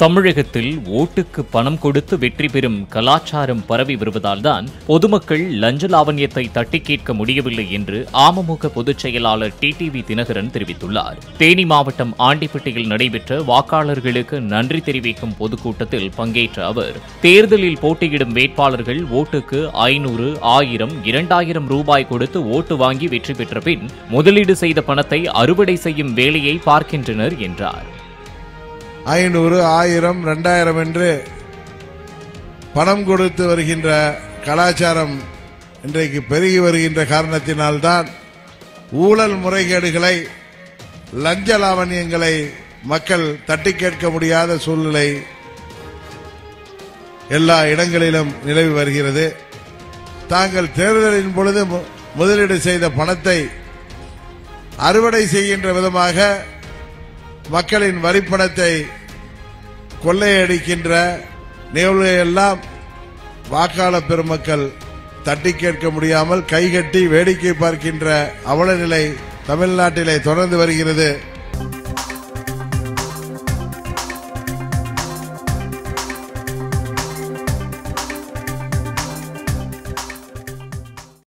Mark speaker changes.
Speaker 1: தமிழகத்தில் ஓட்டுக்கு பணம் கொடுத்து வெற்றி பெறும் கலாச்சாரம் பரவி வருவதால்தான் பொதுமக்கள் லஞ்ச லாவண்யத்தை தட்டி கேட்க முடியவில்லை என்று அமமுக பொதுச் செயலாளர் டிடிவி தினகரன் தெரிவித்துள்ளார் தேனி மாவட்டம் ஆண்டிப்பட்டியில் நடைபெற்ற வாக்காளர்களுக்கு நன்றி தெரிவிக்கும் பொதுக்கூட்டத்தில் பங்கேற்ற அவர் தேர்தலில் போட்டியிடும் வேட்பாளர்கள் ஓட்டுக்கு ஐநூறு ஆயிரம் இரண்டாயிரம் ரூபாய் கொடுத்து ஓட்டு வாங்கி வெற்றி பெற்ற பின் முதலீடு செய்த பணத்தை அறுவடை செய்யும் வேலையை பார்க்கின்றனர் என்றார்
Speaker 2: ஐநூறு ஆயிரம் ரெண்டாயிரம் என்று பணம் கொடுத்து வருகின்ற கலாச்சாரம் இன்றைக்கு பெருகி வருகின்ற காரணத்தினால்தான் ஊழல் முறைகேடுகளை லஞ்ச லாவண்யங்களை மக்கள் தட்டி கேட்க முடியாத சூழ்நிலை எல்லா இடங்களிலும் நிலவி வருகிறது தாங்கள் தேர்தலின் பொழுது மு- முதலீடு செய்த பணத்தை அறுவடை செய்கின்ற விதமாக மக்களின் வரிப்பணத்தை கொள்ளையடிக்கின்ற நிகழ்வுகளை எல்லாம் வாக்காளர் பெருமக்கள் தட்டி கேட்க முடியாமல் கைகட்டி வேடிக்கை பார்க்கின்ற அவல நிலை தமிழ்நாட்டிலே தொடர்ந்து வருகிறது